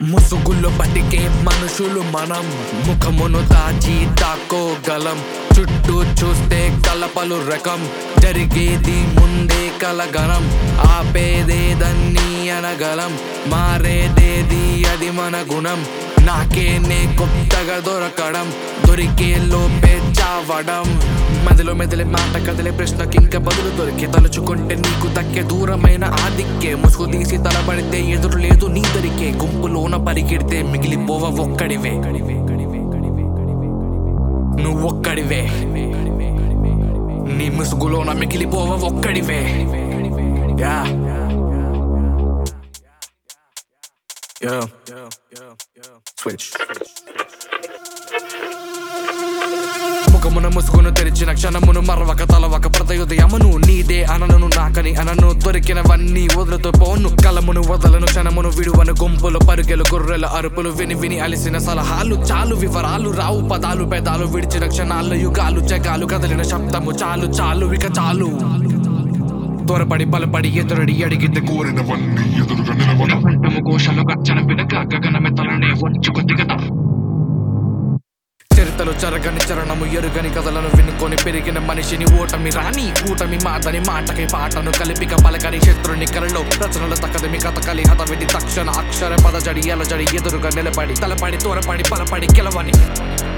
ముసుగుల్లో బతికే మనుషులు మనం ముఖమును దాచి దాక్కోగలం చుట్టూ చూస్తే కలపలు రకం జరిగేది ముందే కలగలం ఆపేదేదన్నీ అనగలం మారేదేది అది మన గుణం నాకే నే కొత్తగా దొరకడం దొరికే లోపే చావడం మదిలో మెదిలే మాట కదిలే ప్రశ్నకి ఇంకా బదులు దొరికి తలుచుకుంటే నీకు దక్కే దూరమైన ఆ దిక్కే ముసుగు తీసి తలబడితే ఎదురు లేదు నీ దొరికే గుంపులోన పరిగెడితే మిగిలిపోవ ఒక్కడివే నువ్వొక్కడివే నీ ముసుగులోన మిగిలిపోవ ఒక్కడివే యా Yeah. Switch. ముఖమున ముసుగును తెరిచిన క్షణమును మరవక తలవక ప్రతయుదయమును నీదే అనను నాకని అనను దొరికినవన్నీ వదులుతూ పోను కలమును వదలను క్షణమును విడువను గుంపులు పరుగెలు గొర్రెల అరుపులు విని విని అలిసిన సలహాలు చాలు వివరాలు రావు పదాలు పెదాలు విడిచిన క్షణాలు యుగాలు జగాలు కదిలిన శబ్దము చాలు చాలు ఇక చాలు త్వరపడి బలపడి ఎదురడి అడిగితే కోరినవన్నీ ఎదురుగా నిలవన కంఠము ఘోషలు గర్జన వినక గగనమెత్తలనే వంచుకు దిగత చరితలు జరగని చరణము ఎరుగని కథలను వినుకొని పెరిగిన మనిషిని ఓటమి రాని కూటమి మాటని మాటకి పాటను కలిపిక పలకని శత్రుని కలలో రచనల తకదమి కథ కలి హతవిధి తక్షణ అక్షర పద జడి ఎల జడి ఎదురుగా నిలబడి తలపడి తోరపడి బలపడి గెలవని